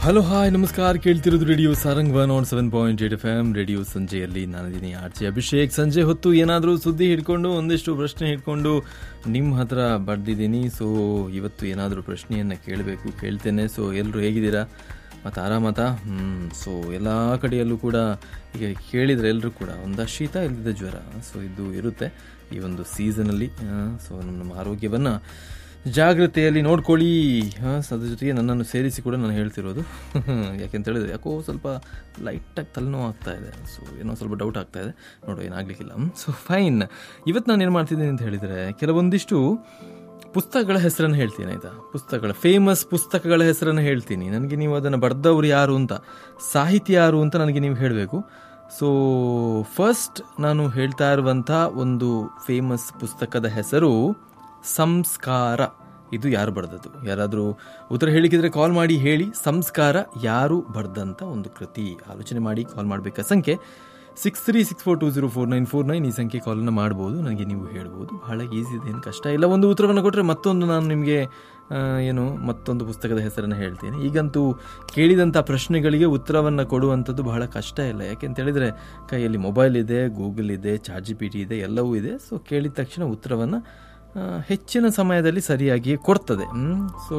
hello hi ನಮಸ್ಕಾರ ಕೇಳ್ತಿರೋದು radio Sarang one oh seven point eight F M radio ಸಂಜೆಯಲ್ಲಿ ನಾನಿದ್ದೀನಿ ಆರ್ ಜೆ ಅಭಿಷೇಕ್ ಸಂಜೆ ಹೊತ್ತು ಏನಾದರೂ ಸುದ್ದಿ ಹಿಡ್ಕೊಂಡು ಒಂದಿಷ್ಟು ಪ್ರಶ್ನೆ ಹಿಡ್ಕೊಂಡು ನಿಮ್ಮ ಹತ್ರ ಬಡ್ದಿದ್ದೀನಿ ಸೊ ಇವತ್ತು ಏನಾದರೂ ಪ್ರಶ್ನೆಯನ್ನು ಕೇಳಬೇಕು ಕೇಳ್ತೇನೆ ಸೊ ಎಲ್ಲರೂ ಹೇಗಿದ್ದೀರಾ ಮತ್ತು ಆರಾಮತ ಹ್ಞೂ ಸೊ ಎಲ್ಲ ಕಡೆಯಲ್ಲೂ ಕೂಡ ಈಗ ಕೇಳಿದರೆ ಎಲ್ಲರೂ ಕೂಡ ಒಂದು ಶೀತ ಇಲ್ಲದ ಜ್ವರ ಸೊ ಇದು ಇರುತ್ತೆ ಈ ಒಂದು ಸೀಸನಲ್ಲಿ ಸೊ ನಮ್ಮ ಆರೋಗ್ಯವನ್ನು ಜಾಗ್ರತೆಯಲ್ಲಿ ನೋಡ್ಕೊಳ್ಳಿ ಹಾಂ ಅದ್ರ ಜೊತೆಗೆ ನನ್ನನ್ನು ಸೇರಿಸಿ ಕೂಡ ನಾನು ಹೇಳ್ತಿರೋದು ಯಾಕೆಂತ ಹೇಳಿದ್ರೆ ಯಾಕೋ ಸ್ವಲ್ಪ ಲೈಟಾಗಿ ತಲೆನೋವು ಆಗ್ತಾ ಇದೆ ಸೊ ಏನೋ ಸ್ವಲ್ಪ ಡೌಟ್ ಆಗ್ತಾ ಇದೆ ನೋಡು ಏನಾಗಲಿಕ್ಕಿಲ್ಲ ಸೊ ಫೈನ್ ಇವತ್ತು ನಾನು ಏನು ಮಾಡ್ತಿದ್ದೀನಿ ಅಂತ ಹೇಳಿದರೆ ಕೆಲವೊಂದಿಷ್ಟು ಪುಸ್ತಕಗಳ ಹೆಸರನ್ನು ಹೇಳ್ತೀನಿ ಆಯಿತಾ ಪುಸ್ತಕಗಳ ಫೇಮಸ್ ಪುಸ್ತಕಗಳ ಹೆಸರನ್ನು ಹೇಳ್ತೀನಿ ನನಗೆ ನೀವು ಅದನ್ನು ಬರೆದವ್ರು ಯಾರು ಅಂತ ಸಾಹಿತಿ ಯಾರು ಅಂತ ನನಗೆ ನೀವು ಹೇಳಬೇಕು ಸೊ ಫಸ್ಟ್ ನಾನು ಹೇಳ್ತಾ ಇರುವಂಥ ಒಂದು ಫೇಮಸ್ ಪುಸ್ತಕದ ಹೆಸರು ಸಂಸ್ಕಾರ ಇದು ಯಾರು ಬರೆದದ್ದು ಯಾರಾದರೂ ಉತ್ತರ ಹೇಳಿಕಿದ್ರೆ ಕಾಲ್ ಮಾಡಿ ಹೇಳಿ ಸಂಸ್ಕಾರ ಯಾರು ಬರೆದಂಥ ಒಂದು ಕೃತಿ ಆಲೋಚನೆ ಮಾಡಿ ಕಾಲ್ ಮಾಡಬೇಕಾ ಸಂಖ್ಯೆ six three six four two zero four nine four nine ಈ ಸಂಖ್ಯೆ ಕಾಲನ್ನು ಮಾಡ್ಬೋದು ನನಗೆ ನೀವು ಹೇಳ್ಬೋದು ಬಹಳ ಈಸಿ ಇದೆ ಏನು ಕಷ್ಟ ಇಲ್ಲ ಒಂದು ಉತ್ತರವನ್ನು ಕೊಟ್ಟರೆ ಮತ್ತೊಂದು ನಾನು ನಿಮಗೆ ಆ, ಏನು ಮತ್ತೊಂದು ಪುಸ್ತಕದ ಹೆಸರನ್ನು ಹೇಳ್ತೇನೆ ಈಗಂತೂ ಕೇಳಿದಂಥ ಪ್ರಶ್ನೆಗಳಿಗೆ ಉತ್ತರವನ್ನು ಕೊಡುವಂಥದ್ದು ಬಹಳ ಕಷ್ಟ ಇಲ್ಲ ಯಾಕೆಂತ ಹೇಳಿದರೆ ಕೈಯಲ್ಲಿ ಮೊಬೈಲ್ ಇದೆ ಗೂಗಲ್ ಇದೆ ಚಾಟ್ ಜಿ ಪಿ ಟಿ ಇದೆ ಎಲ್ಲವೂ ಇದೆ ಸೊ ಕೇಳಿದ ತಕ್ಷಣ ಉತ್ತರವನ್ನು ಆ, ಹೆಚ್ಚಿನ ಸಮಯದಲ್ಲಿ ಸರಿಯಾಗಿ ಕೊಡ್ತದೆ ಸೊ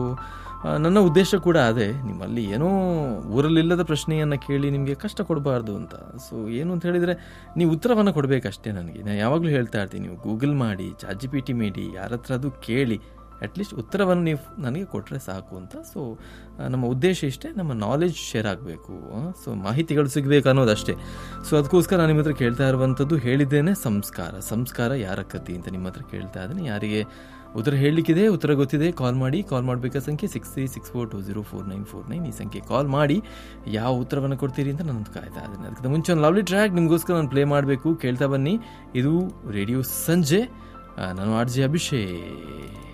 ನನ್ನ ಉದ್ದೇಶ ಕೂಡ ಅದೇ ನಿಮ್ಮಲ್ಲಿ ಏನೋ ಊರಲ್ಲಿಲ್ಲದ ಪ್ರಶ್ನೆಯನ್ನು ಕೇಳಿ ನಿಮಗೆ ಕಷ್ಟ ಕೊಡಬಾರ್ದು ಅಂತ ಸೊ ಏನು ಅಂತ ಹೇಳಿದರೆ ನೀವು ಉತ್ತರವನ್ನು ಕೊಡಬೇಕಷ್ಟೇ ನನಗೆ ನಾನು ಯಾವಾಗಲೂ ಹೇಳ್ತಾ ಇರ್ತೀನಿ ನೀವು ಗೂಗಲ್ ಮಾಡಿ ಚಾಟ್ ಜಿ ಪಿ ಟಿ ಮಾಡಿ ಯಾರ ಹತ್ರ ಅದು ಕೇಳಿ ಅಟ್ಲೀಸ್ಟ್ ಉತ್ತರವನ್ನು ನೀವು ನನಗೆ ಕೊಟ್ಟರೆ ಸಾಕು ಅಂತ ಸೊ ನಮ್ಮ ಉದ್ದೇಶ ಇಷ್ಟೇ ನಮ್ಮ ನಾಲೆಜ್ ಶೇರ್ ಆಗಬೇಕು ಸೊ ಮಾಹಿತಿಗಳು ಸಿಗಬೇಕು ಅನ್ನೋದಷ್ಟೇ ಸೊ ಅದಕ್ಕೋಸ್ಕರ ನಾನು ನಿಮ್ಮ ಹತ್ರ ಕೇಳ್ತಾ ಇರುವಂಥದ್ದು ಹೇಳಿದ್ದೇನೆ ಸಂಸ್ಕಾರ ಸಂಸ್ಕಾರ ಯಾರ ಕೃತಿ ಅಂತ ನಿಮ್ಮ ಹತ್ರ ಕೇಳ್ತಾ ಇದ್ದೀನಿ ಯಾರಿಗೆ ಉತ್ತರ ಹೇಳಲಿಕ್ಕಿದೆ ಉತ್ತರ ಗೊತ್ತಿದೆ ಕಾಲ್ ಮಾಡಿ ಕಾಲ್ ಮಾಡಬೇಕಾದ ಸಂಖ್ಯೆ six three six four two zero four nine four nine ಈ ಸಂಖ್ಯೆ ಕಾಲ್ ಮಾಡಿ ಯಾವ ಉತ್ತರವನ್ನು ಕೊಡ್ತೀರಿ ಅಂತ ನಾನು ಕಾಯ್ತಾ ಇದ್ದೀನಿ ಅದಕ್ಕಿಂತ ಮುಂಚೆ ಒಂದು ಲವ್ಲಿ ಟ್ರ್ಯಾಕ್ ನಿಮಗೋಸ್ಕರ ನಾನು ಪ್ಲೇ ಮಾಡಬೇಕು ಕೇಳ್ತಾ ಬನ್ನಿ ಇದು ರೇಡಿಯೋ ಸಂಜೆ ಆ, ನಾನು ಆರ್ ಜೆ ಅಭಿಷೇಕ್